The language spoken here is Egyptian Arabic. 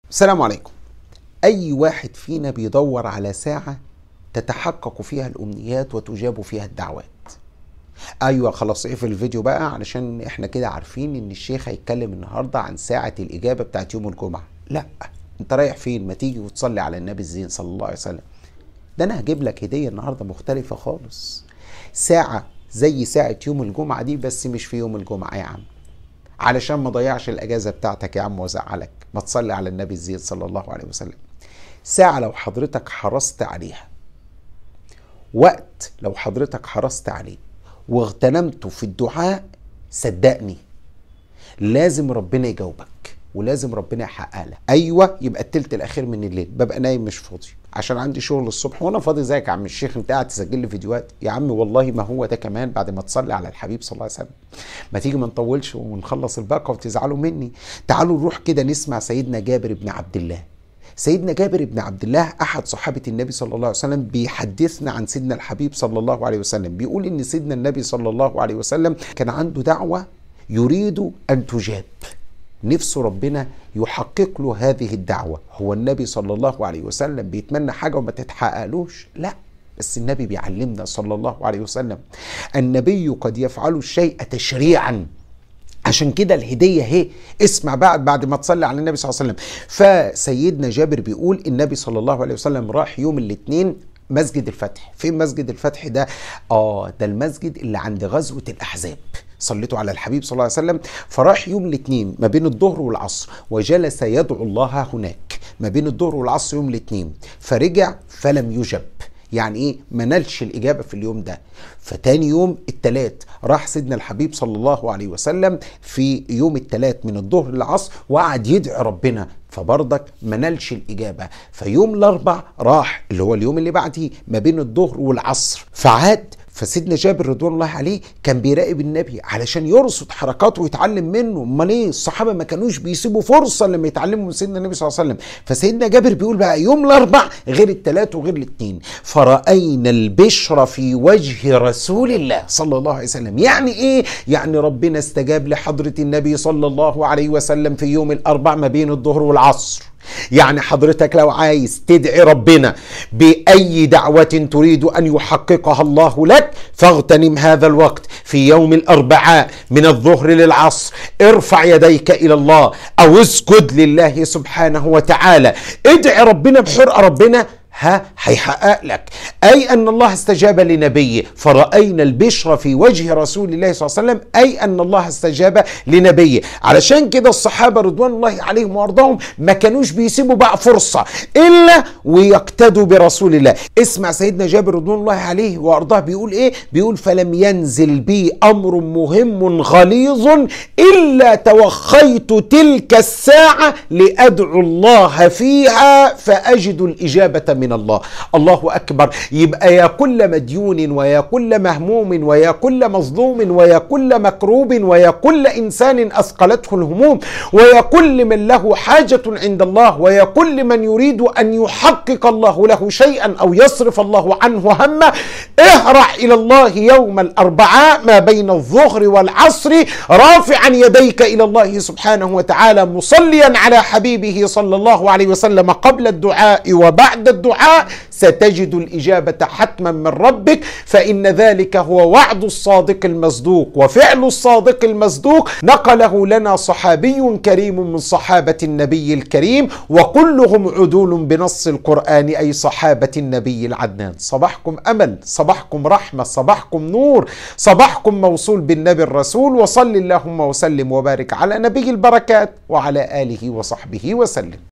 السلام عليكم أي واحد فينا بيدور على ساعة تتحقق فيها الأمنيات وتجاب فيها الدعوات أيوة خلاص اقفل الفيديو بقى علشان احنا كده عارفين إن الشيخ هيتكلم النهاردة عن ساعة الإجابة بتاعت يوم الجمعة لا أنت رايح فين ما تيجي وتصلي على النبي الزين صلى الله عليه وسلم ده أنا هجيب لك هدية النهاردة مختلفة خالص ساعة زي ساعة يوم الجمعة دي بس مش في يوم الجمعة يا عم علشان ما ضيعش الاجازه بتاعتك يا عم وازعلك ما تصلي على النبي الزين صلى الله عليه وسلم ساعه لو حضرتك حرصت عليها وقت لو حضرتك حرصت عليه واغتنمته في الدعاء صدقني لازم ربنا يجاوبك ولازم ربنا يحقق لك ايوه يبقى التلت الاخير من الليل ببقى نايم مش فاضي عشان عندي شغل الصبح وانا فاضي زيك يا عم الشيخ انت قاعد تسجل لي فيديوهات يا عم والله ما هو ده كمان بعد ما تصلي على الحبيب صلى الله عليه وسلم ما تيجي ما نطولش ونخلص الباقه وتزعلوا مني تعالوا نروح كده نسمع سيدنا جابر بن عبد الله سيدنا جابر بن عبد الله احد صحابه النبي صلى الله عليه وسلم بيحدثنا عن سيدنا الحبيب صلى الله عليه وسلم بيقول ان سيدنا النبي صلى الله عليه وسلم كان عنده دعوه يريد ان تجاب نفسه ربنا يحقق له هذه الدعوة هو النبي صلى الله عليه وسلم بيتمنى حاجة وما تتحققلوش لا بس النبي بيعلمنا صلى الله عليه وسلم النبي قد يفعل الشيء تشريعا عشان كده الهدية هي اسمع بعد بعد ما تصلي على النبي صلى الله عليه وسلم فسيدنا جابر بيقول النبي صلى الله عليه وسلم راح يوم الاثنين مسجد الفتح فين مسجد الفتح ده اه ده المسجد اللي عند غزوة الأحزاب صليتوا على الحبيب صلى الله عليه وسلم فراح يوم الاثنين ما بين الظهر والعصر وجلس يدعو الله هناك ما بين الظهر والعصر يوم الاثنين فرجع فلم يجب يعني ايه ما نالش الاجابه في اليوم ده فتاني يوم التلات راح سيدنا الحبيب صلى الله عليه وسلم في يوم التلات من الظهر للعصر وقعد يدعي ربنا فبرضك ما نالش الاجابه فيوم الاربع راح اللي هو اليوم اللي بعديه ما بين الظهر والعصر فعاد فسيدنا جابر رضوان الله عليه كان بيراقب النبي علشان يرصد حركاته ويتعلم منه امال ايه الصحابه ما كانوش بيسيبوا فرصه لما يتعلموا من سيدنا النبي صلى الله عليه وسلم فسيدنا جابر بيقول بقى يوم الاربع غير الثلاث وغير الاثنين فراينا البشر في وجه رسول الله صلى الله عليه وسلم يعني ايه يعني ربنا استجاب لحضره النبي صلى الله عليه وسلم في يوم الاربع ما بين الظهر والعصر يعني حضرتك لو عايز تدعي ربنا بأي دعوة تريد أن يحققها الله لك فاغتنم هذا الوقت في يوم الأربعاء من الظهر للعصر ارفع يديك إلى الله أو اسجد لله سبحانه وتعالى ادعي ربنا بحرقة ربنا ها هيحقق لك أي أن الله استجاب لنبيه فرأينا البشر في وجه رسول الله صلى الله عليه وسلم أي أن الله استجاب لنبيه علشان كده الصحابة رضوان الله عليهم وأرضاهم ما كانوش بيسيبوا بقى فرصة إلا ويقتدوا برسول الله اسمع سيدنا جابر رضوان الله عليه وأرضاه بيقول إيه بيقول فلم ينزل بي أمر مهم غليظ إلا توخيت تلك الساعة لأدعو الله فيها فأجد الإجابة من من الله الله أكبر يبقى يا كل مديون ويا كل مهموم ويا كل مظلوم ويا كل مكروب ويا كل إنسان أثقلته الهموم ويا كل من له حاجة عند الله ويا كل من يريد أن يحقق الله له شيئا أو يصرف الله عنه همه اهرع إلى الله يوم الأربعاء ما بين الظهر والعصر رافعا يديك إلى الله سبحانه وتعالى مصليا على حبيبه صلى الله عليه وسلم قبل الدعاء وبعد الدعاء الدعاء ستجد الإجابة حتما من ربك فإن ذلك هو وعد الصادق المصدوق وفعل الصادق المصدوق نقله لنا صحابي كريم من صحابة النبي الكريم وكلهم عدول بنص القرآن أي صحابة النبي العدنان صباحكم أمل صباحكم رحمة صباحكم نور صباحكم موصول بالنبي الرسول وصل اللهم وسلم وبارك على نبي البركات وعلى آله وصحبه وسلم